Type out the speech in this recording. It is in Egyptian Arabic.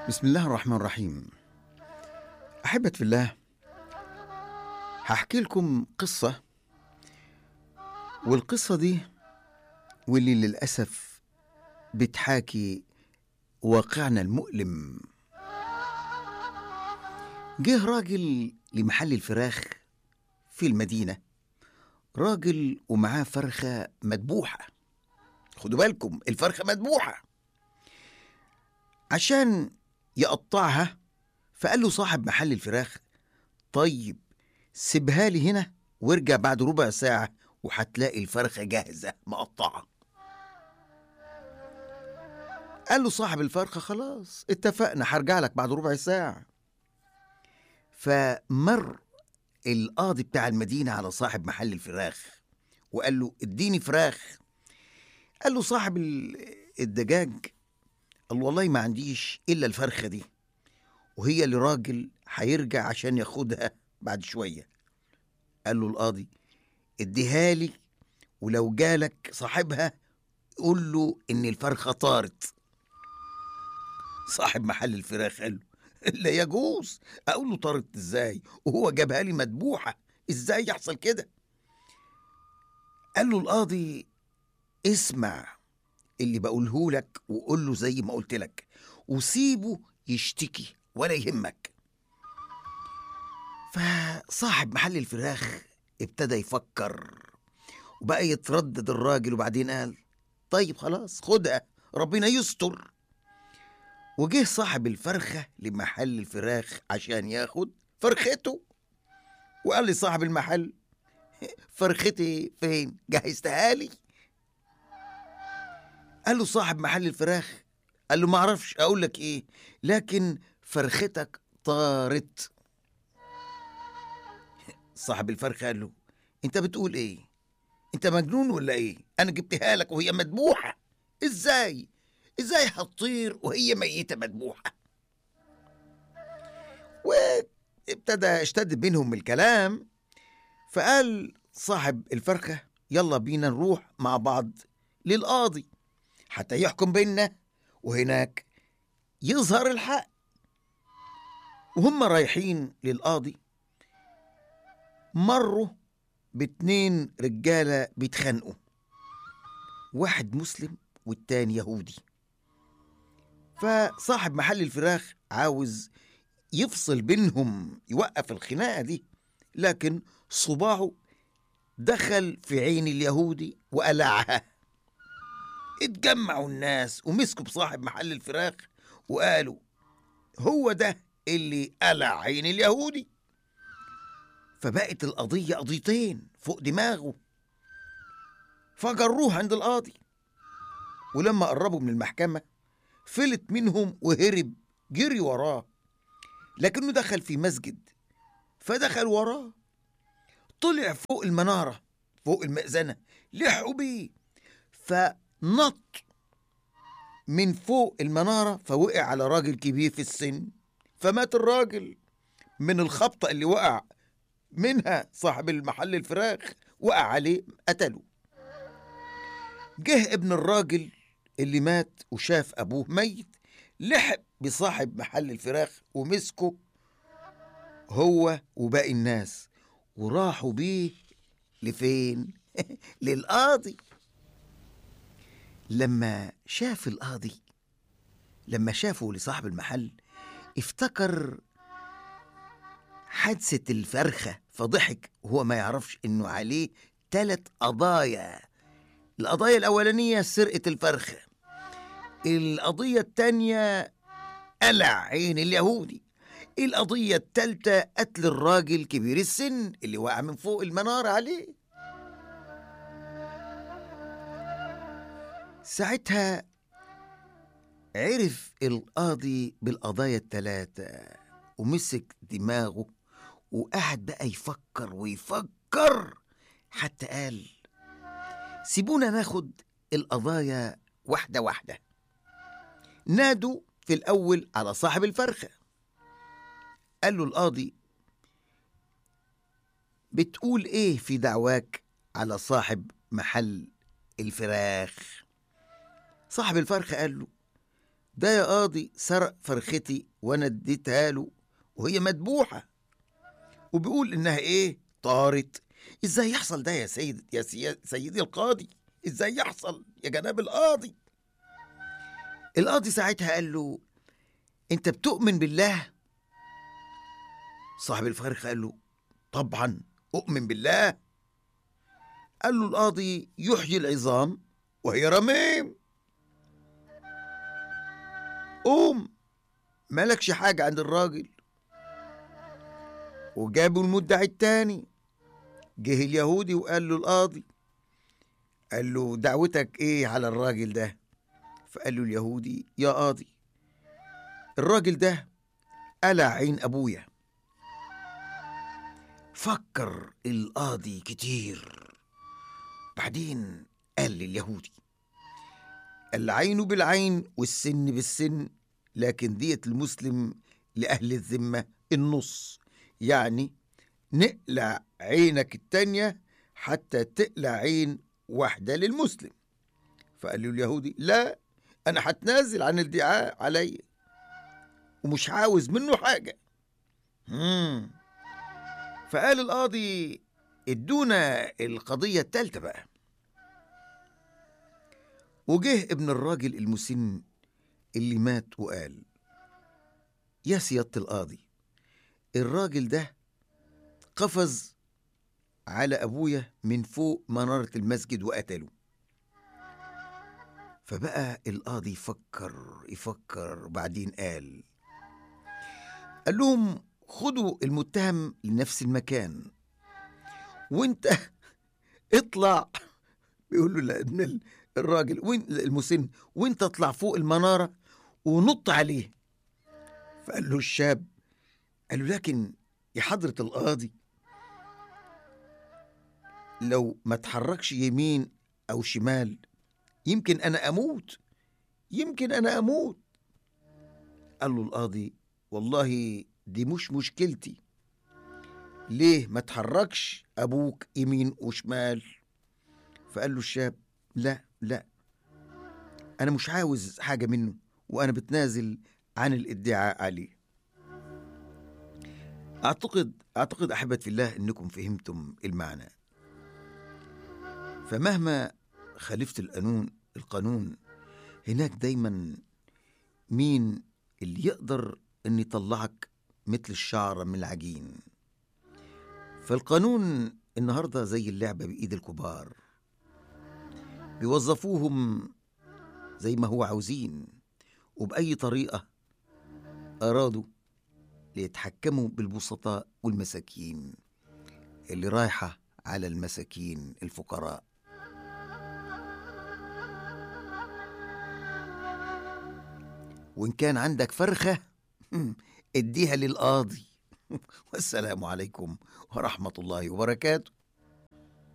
بسم الله الرحمن الرحيم أحبة في الله هحكي لكم قصة والقصة دي واللي للأسف بتحاكي واقعنا المؤلم جه راجل لمحل الفراخ في المدينة راجل ومعاه فرخة مذبوحة خدوا بالكم الفرخة مذبوحة عشان يقطعها فقال له صاحب محل الفراخ طيب سيبها لي هنا وارجع بعد ربع ساعة وهتلاقي الفرخة جاهزة مقطعة قال له صاحب الفرخة خلاص اتفقنا هرجع لك بعد ربع ساعة فمر القاضي بتاع المدينة على صاحب محل الفراخ وقال له اديني فراخ قال له صاحب ال- الدجاج قال والله ما عنديش إلا الفرخة دي وهي لراجل هيرجع عشان ياخدها بعد شوية قال له القاضي اديها لي ولو جالك صاحبها قول له إن الفرخة طارت صاحب محل الفراخ قال له لا يجوز أقول له طارت إزاي وهو جابها لي مذبوحة إزاي يحصل كده قال له القاضي اسمع اللي بقوله لك وقول له زي ما قلت لك وسيبه يشتكي ولا يهمك فصاحب محل الفراخ ابتدى يفكر وبقى يتردد الراجل وبعدين قال طيب خلاص خدها ربنا يستر وجه صاحب الفرخة لمحل الفراخ عشان ياخد فرخته وقال لي صاحب المحل فرختي فين جهزتها لي قال له صاحب محل الفراخ قال له ما اعرفش اقول لك ايه لكن فرختك طارت صاحب الفرخ قال له انت بتقول ايه انت مجنون ولا ايه انا جبتها لك وهي مذبوحه ازاي ازاي هتطير وهي ميته مذبوحه وابتدى اشتد بينهم الكلام فقال صاحب الفرخه يلا بينا نروح مع بعض للقاضي حتى يحكم بيننا وهناك يظهر الحق وهم رايحين للقاضي مروا باتنين رجالة بيتخانقوا واحد مسلم والتاني يهودي فصاحب محل الفراخ عاوز يفصل بينهم يوقف الخناقة دي لكن صباعه دخل في عين اليهودي وقلعها اتجمعوا الناس ومسكوا بصاحب محل الفراخ وقالوا هو ده اللي قلع عين اليهودي فبقت القضية قضيتين فوق دماغه فجروه عند القاضي ولما قربوا من المحكمة فلت منهم وهرب جري وراه لكنه دخل في مسجد فدخل وراه طلع فوق المنارة فوق المأذنة لحقوا بيه فنط من فوق المنارة فوقع على راجل كبير في السن فمات الراجل من الخبطة اللي وقع منها صاحب المحل الفراخ وقع عليه قتله جه ابن الراجل اللي مات وشاف أبوه ميت لحق بصاحب محل الفراخ ومسكه هو وباقي الناس وراحوا بيه لفين؟ للقاضي لما شاف القاضي لما شافه لصاحب المحل افتكر حادثة الفرخة فضحك وهو ما يعرفش انه عليه تلت قضايا القضايا الأولانية سرقة الفرخة القضية التانية قلع عين اليهودي القضية التالتة قتل الراجل كبير السن اللي وقع من فوق المنارة عليه ساعتها عرف القاضي بالقضايا التلاتة ومسك دماغه وقعد بقى يفكر ويفكر حتى قال سيبونا ناخد القضايا واحدة واحدة نادوا في الأول على صاحب الفرخة قال له القاضي بتقول ايه في دعواك على صاحب محل الفراخ صاحب الفرخة قال له ده يا قاضي سرق فرختي وانا اديتها له وهي مدبوحة وبيقول انها ايه طارت ازاي يحصل ده يا سيد يا سي- سيدي القاضي ازاي يحصل يا جناب القاضي القاضي ساعتها قال له انت بتؤمن بالله صاحب الفرخة قال له طبعا اؤمن بالله قال له القاضي يحيي العظام وهي رميم قوم مالكش حاجة عند الراجل وجابوا المدعي التاني جه اليهودي وقال له القاضي قال له دعوتك ايه على الراجل ده فقال له اليهودي يا قاضي الراجل ده قلع عين ابويا فكر القاضي كتير بعدين قال لليهودي العين بالعين والسن بالسن لكن دية المسلم لأهل الذمة النص يعني نقلع عينك التانية حتى تقلع عين واحدة للمسلم فقال له اليهودي لا أنا هتنازل عن الدعاء علي ومش عاوز منه حاجة مم. فقال القاضي ادونا القضية التالتة بقى وجه ابن الراجل المسن اللي مات وقال يا سيادة القاضي الراجل ده قفز على أبويا من فوق منارة المسجد وقتله فبقى القاضي يفكر يفكر بعدين قال قال لهم خدوا المتهم لنفس المكان وانت اطلع بيقول له لابن ال- الراجل وين المسن وانت اطلع فوق المنارة ونط عليه فقال له الشاب قال له لكن يا حضرة القاضي لو ما تحركش يمين أو شمال يمكن أنا أموت يمكن أنا أموت قال له القاضي والله دي مش مشكلتي ليه ما تحركش أبوك يمين وشمال فقال له الشاب لا لا أنا مش عاوز حاجة منه وأنا بتنازل عن الادعاء عليه أعتقد أعتقد أحبة في الله أنكم فهمتم المعنى فمهما خالفت القانون القانون هناك دايما مين اللي يقدر أن يطلعك مثل الشعرة من العجين فالقانون النهاردة زي اللعبة بإيد الكبار بيوظفوهم زي ما هو عاوزين وبأي طريقة أرادوا ليتحكموا بالبسطاء والمساكين اللي رايحة على المساكين الفقراء وإن كان عندك فرخة اديها للقاضي والسلام عليكم ورحمة الله وبركاته